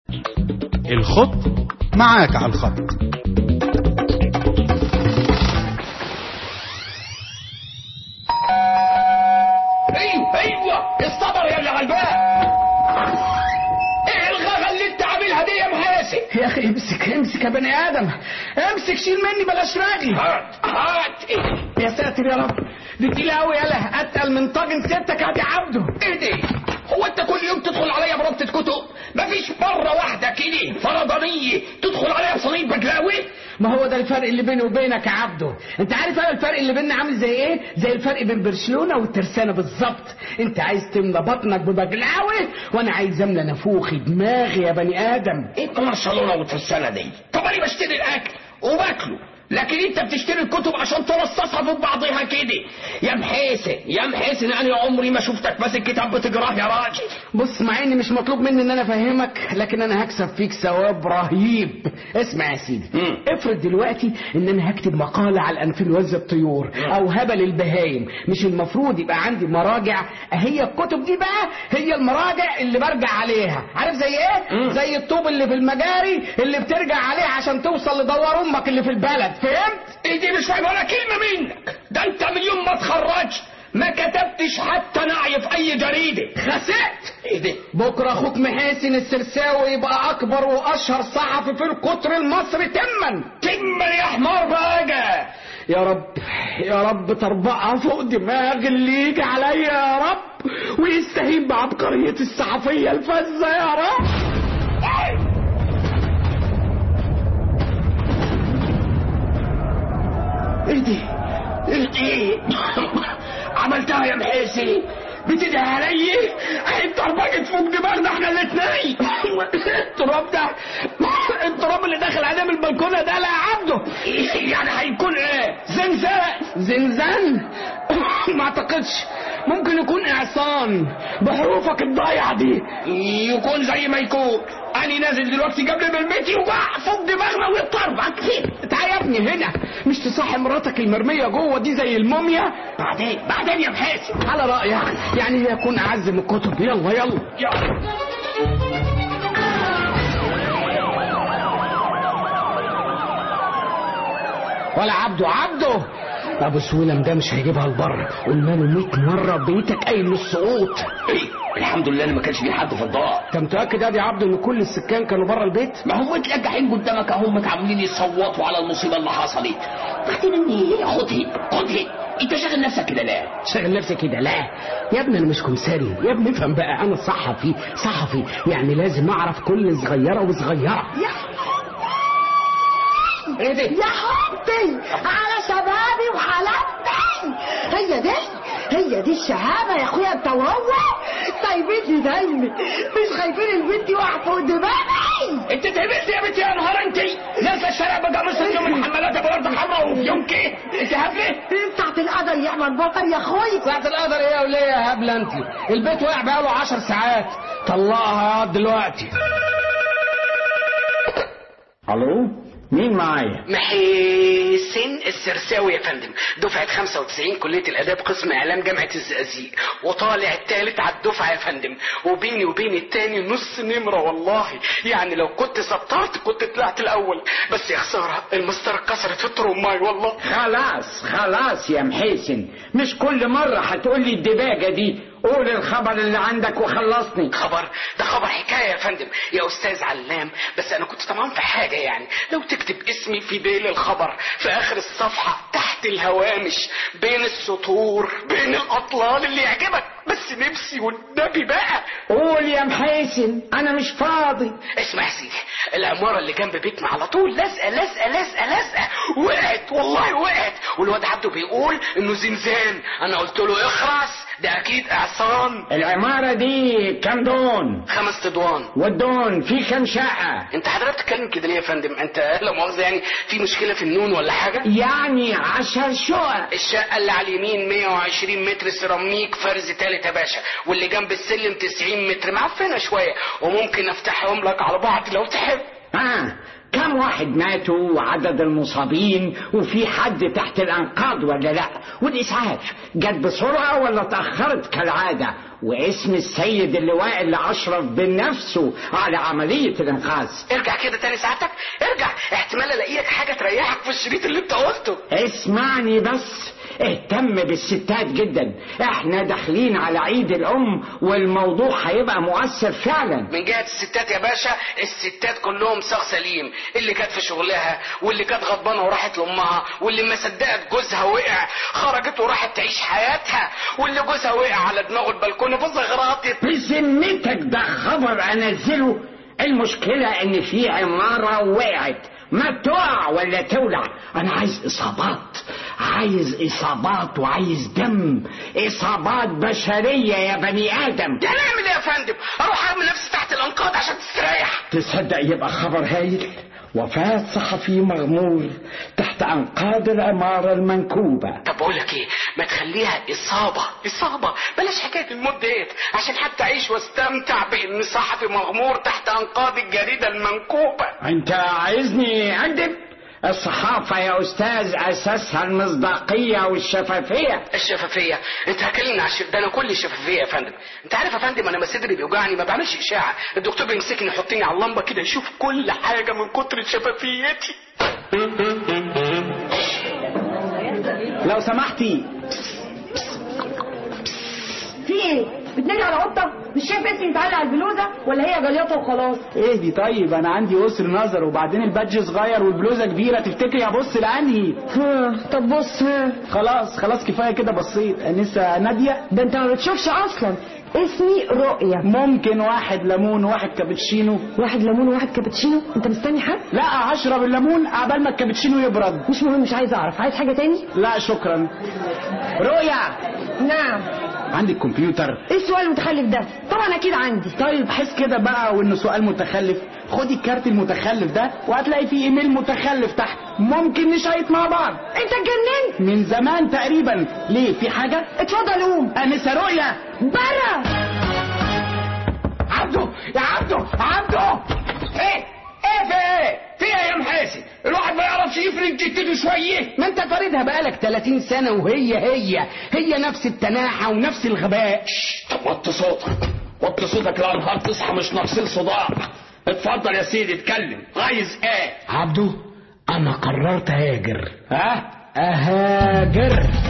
الخط معاك على الخط ايوه ايوه الصبر يا اللي غلبان ايه الغغا اللي انت عاملها دي يا محاسن يا اخي امسك امسك يا بني ادم امسك شيل مني بلاش رجلي هات هات ايه يا ساتر يا رب دي تقيله قوي يالا اتقل من طاجن ستك يا عبده ايه دي هو انت كل يوم تدخل عليا بربطة كتب مفيش مرة واحدة كده فرضانية تدخل عليا بصينية بجلاوي ما هو ده الفرق اللي بيني وبينك يا عبده انت عارف انا الفرق اللي بيننا عامل زي ايه زي الفرق بين برشلونه والترسانه بالظبط انت عايز تملى بطنك ببجلاوي وانا عايز املى نافوخي دماغي يا بني ادم ايه برشلونة والترسانة دي طب انا بشتري الاكل وباكله لكن انت بتشتري الكتب عشان ترصصها في بعضها كده يا محاسن يا محاسن انا عمري ما شفتك ماسك كتاب بتقراه يا راجل بص مع ان مش مطلوب مني ان انا افهمك لكن انا هكسب فيك ثواب رهيب اسمع يا سيدي مم. افرض دلوقتي ان انا هكتب مقالة على الانفلونزا الطيور او هبل البهايم مش المفروض يبقى عندي مراجع هي الكتب دي بقى هي المراجع اللي برجع عليها عارف زي ايه مم. زي الطوب اللي في المجاري اللي بترجع عليه عشان توصل لدوار امك اللي في البلد فهمت ايه دي مش فاهم ولا كلمة منك ده انت من يوم ما اتخرجت ما كتبتش حتى نعي في اي جريدة خسرت ايه دي بكره اخوك محاسن السرساوي يبقى اكبر واشهر صحفي في القطر المصري تما تم يا حمار بقى يا رب يا رب تربعها فوق دماغ اللي يجي عليا يا رب ويستهين بعبقرية الصحفية الفذة يا رب ايه دي ايه دي عملتها يا محاسن بتدعي علي انت اربجت فوق دماغنا احنا الاتنين التراب ده التراب اللي داخل عليه من البلكونة ده لا يا عبده يعني هيكون ايه زنزان زنزان ما اعتقدش ممكن يكون اعصان بحروفك الضايعة دي يكون زي ما يكون انا نازل دلوقتي قبل ما البيت يوقع فوق دماغنا ويتطربع كتير تعال يا ابني هنا مش تصحي مراتك المرمية جوه دي زي الموميا بعدين بعدين يا محاسن على رأيك يعني هي يكون أعز من الكتب يلا يلا يلا ولا عبده عبده ابو سويلم ده مش هيجيبها لبره قلنا له 100 مره بيتك قايل للسقوط ايه الحمد لله ان ما كانش في حد في الدار انت متاكد يا دي عبده ان كل السكان كانوا بره البيت ما هم متلجحين قدامك اهم عاملين يصوتوا على المصيبه اللي حصلت بعدين اني خدي خدي انت شاغل نفسك كده ليه شغل نفسك كده لا يا ابني انا مش كمساري يا ابني افهم بقى انا صحفي صحفي يعني لازم اعرف كل صغيره وصغيره ايه ده يا حبي على شبابي وحالاتي هي دي هي دي الشهامة يا اخويا انت وهو طيبين لي دايما مش خايفين البنت يقع فوق دماغي انت اتهبلت يا بنتي يا نهار انت نازله الشارع بقى مصر يوم الحمالات ابو ارض حمراء وفي يوم كده انت هبله بتاعت القدر يعمل بطل يا اخويا ساعة القدر ايه يا وليه يا هبله انت البيت وقع بقاله عشر ساعات طلعها يا دلوقتي الو مين معايا محسن السرساوي يا فندم دفعة 95 كلية الآداب قسم إعلام جامعة الزقازيق وطالع التالت على الدفعة يا فندم وبيني وبين التاني نص نمرة والله يعني لو كنت سبطرت كنت طلعت الأول بس يا خسارة المسطرة اتكسرت في الترماي والله خلاص خلاص يا محسن مش كل مرة هتقول لي الدباجة دي قول الخبر اللي عندك وخلصني خبر ده خبر حكاية يا فندم يا أستاذ علام بس أنا كنت طمعان في حاجة يعني لو تكتب اسمي في ديل الخبر في آخر الصفحة تحت الهوامش بين السطور بين الأطلال اللي يعجبك بس نفسي والنبي بقى قول يا محسن انا مش فاضي اسمع يا سيدي العمارة اللي جنب بيتنا على طول لازقة لازقة لازقة لازقة وقعت والله وقعت والواد عبده بيقول انه زنزان انا قلت له اخرس ده اكيد اعصان العمارة دي كام دون خمس تدوان والدون في كام شقة انت حضرتك بتتكلم كده ليه يا فندم انت لا مؤاخذة يعني في مشكلة في النون ولا حاجة يعني عشر شقق الشقة اللي على اليمين 120 متر سيراميك فرز تالت يا باشا واللي جنب السلم 90 متر معفنة شوية وممكن افتحهم لك على بعض لو تحب آه كم واحد ماتوا وعدد المصابين وفي حد تحت الأنقاض ولا لا والإسعاف جت بسرعة ولا تأخرت كالعادة واسم السيد اللواء اللي أشرف بنفسه على عملية الإنقاذ ارجع كده تاني ساعتك ارجع احتمال الاقي لك حاجه تريحك في الشريط اللي انت قلته اسمعني بس اهتم بالستات جدا احنا داخلين على عيد الام والموضوع هيبقى مؤثر فعلا من جهه الستات يا باشا الستات كلهم ساق سليم اللي كانت في شغلها واللي كانت غضبانه وراحت لامها واللي ما صدقت جوزها وقع خرجت وراحت تعيش حياتها واللي جوزها وقع على دماغه البلكونه فزغرطت بذمتك ده خبر انزله المشكلة ان في عمارة وقعت ما تقع ولا تولع انا عايز اصابات عايز اصابات وعايز دم اصابات بشرية يا بني ادم ده نعمل ايه يا فندم اروح ارمي نفسي تحت الانقاض عشان تستريح تصدق يبقى خبر هايل وفاة صحفي مغمور تحت انقاض العمارة المنكوبة طب بقول لك ايه ما تخليها اصابه اصابه بلاش حكايه الموت ديت عشان حتى اعيش واستمتع بان صحفي مغمور تحت انقاض الجريده المنكوبه انت عايزني اكذب الصحافة يا استاذ اساسها المصداقية والشفافية الشفافيه انت هكلمني على الشف... ده انا كل الشفافيه يا فندم انت عارف يا فندم انا ما صدري بيوجعني ما بعملش اشاعه الدكتور بيمسكني يحطني على اللمبه كده يشوف كل حاجه من كتر شفافيتي لو سمحتي في ايه بتنادي على قطه مش شايف اسمي متعلق على البلوزه ولا هي جليطه وخلاص اهدي طيب انا عندي قصر نظر وبعدين البادج صغير والبلوزه كبيره تفتكري هبص لانهي ها طب بص ها خلاص خلاص كفايه كده بصيت انسه ناديه ده انت ما بتشوفش اصلا اسمي رؤية ممكن واحد ليمون واحد كابتشينو واحد ليمون وواحد كابتشينو انت مستني حد لا هشرب الليمون قبل ما الكابتشينو يبرد مش مهم مش عايز اعرف عايز حاجه تاني لا شكرا رؤيا نعم عندك كمبيوتر ايه السؤال المتخلف ده طبعا اكيد عندي طيب حس كده بقى وانه سؤال متخلف خدي الكارت المتخلف ده وهتلاقي فيه ايميل متخلف تحت ممكن نشيط مع بعض انت اتجننت من زمان تقريبا ليه في حاجه اتفضل قوم انسه رؤيا بره عبده يا عبده عبده ايه ايه في ايه في ايه يا محاسن الواحد ما يعرفش يفرق جدته شويه ما انت فاردها بقالك 30 سنة وهي هي هي نفس التناحة ونفس الغباء طب وطي صوتك وطي صوتك لا نهار تصحى مش ناقصين صداع اتفضل يا سيدي اتكلم عايز ايه عبده انا قررت هاجر ها اهاجر